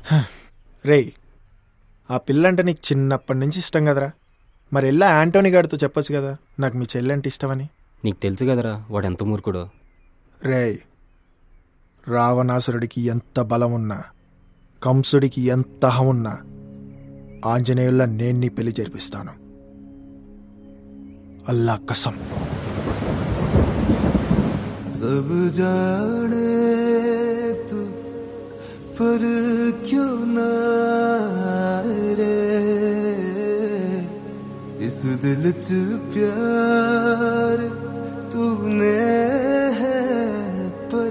రేయ్ ఆ పిల్లంటే నీకు చిన్నప్పటి నుంచి ఇష్టం కదరా మరి ఎల్లా యాంటోనీ గారితో చెప్పొచ్చు కదా నాకు మీ చెల్లంటే ఇష్టమని నీకు తెలుసు కదరా వాడు ఎంత మూర్ఖుడో రేయ్ రావణాసురుడికి ఎంత బలం ఉన్నా కంసుడికి ఎంత అహం ఉన్నా ఆంజనేయుల్లా నేను నీ పెళ్లి జరిపిస్తాను అల్లా కసం सब जाने तू पर क्यों ना रे इस दिल च प्यार तूने है पर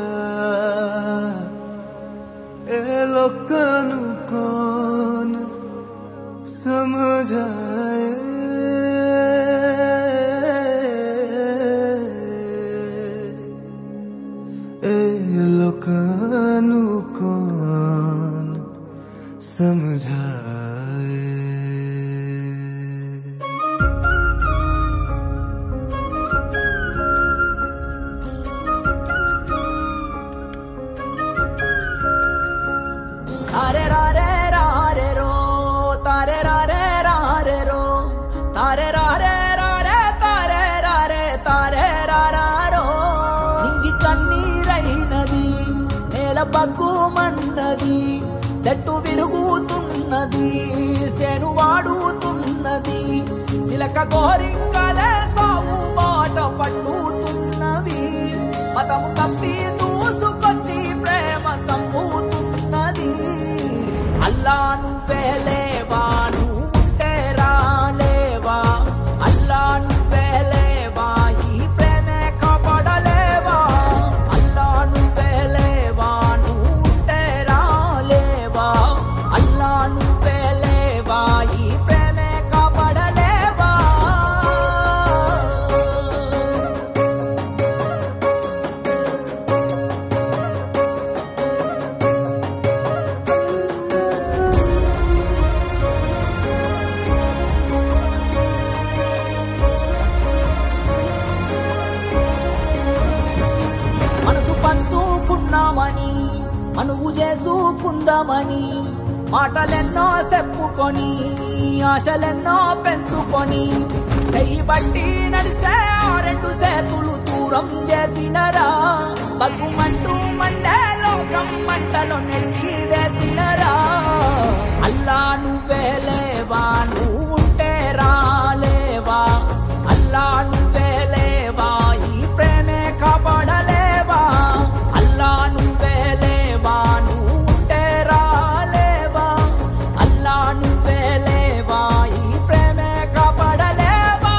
ए लोकां नू कौन समझाए ए लोकानु कौन समझाए तारे रा रे रा रे रो तारे रा रे रा रे रो तारे रा रे रा रे तारे रा రే తారే రా రా రో ఇంగి కన్నీరైనది నేల బగ్గుమన్నది చెట్టు విరుగుతున్నది సేను వాడుతున్నది సిలక గోరింకలే సాగు బాట పట్టుతున్నవి మతము తప్పి దూసుకొచ్చి ప్రేమ సంపూతున్నది అల్లా నువ్వే లేవా నువ్వు ఉంటే రాలేవా అల్లా నువ్వే లేవా ఈ ప్రేమే కాపాడలేవా అల్లా నువ్వే లేవా నువ్వు ఉంటే రాలేవా అల్లా నువ్వే లేవా ఈ ప్రేమే కాపాడలేవా మనసు పంచుకున్నామని మనువు చేసుకుందామని మాటలెన్నో చెప్పుకొని ఆశలెన్నో పెంచుకొని చెయ్యి బట్టి నడిసే ఆ రెండు చేతులు దూరం చేసినరా బగ్గుమంటూ మండే లోకం మంటలో నెట్టి వేసినరా అల్లా నువ్వే లేవా నువ్వు ఉంటే రాలేవా అల్లా నువ్వే లేవా ఈ ప్రేమే కాపాడలేవా అల్లా నువ్వే లేవా నువ్వు ఉంటే రాలేవా అల్లా నువ్వే లేవా ఈ ప్రేమే కాపాడలేవా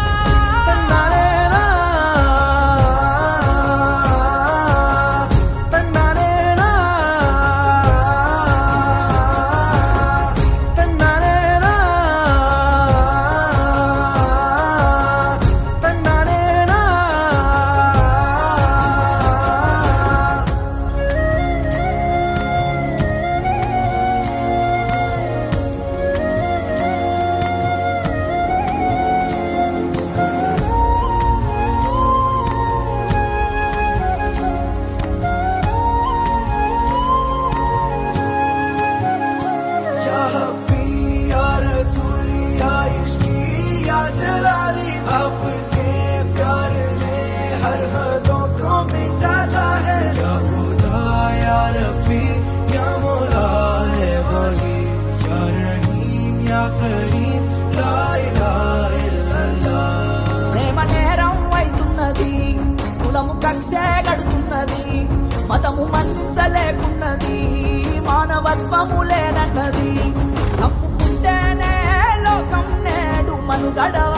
या हब्बी या रसूली या इश्की या जलाली आपके प्यार ने हर हदों को मिटाता है या खुदा या रब्बी या मौला है वही या रहीम या करीम ला इलाहा इल्लल्लाह ప్రేమ నేరం అవుతున్నది కులము కక్షే గడుతున్నది మతము మన్నించలేకున్నది మానవత్వము లేనన్నది తప్పుకుంటేనే లోకం నేడు మనుగడ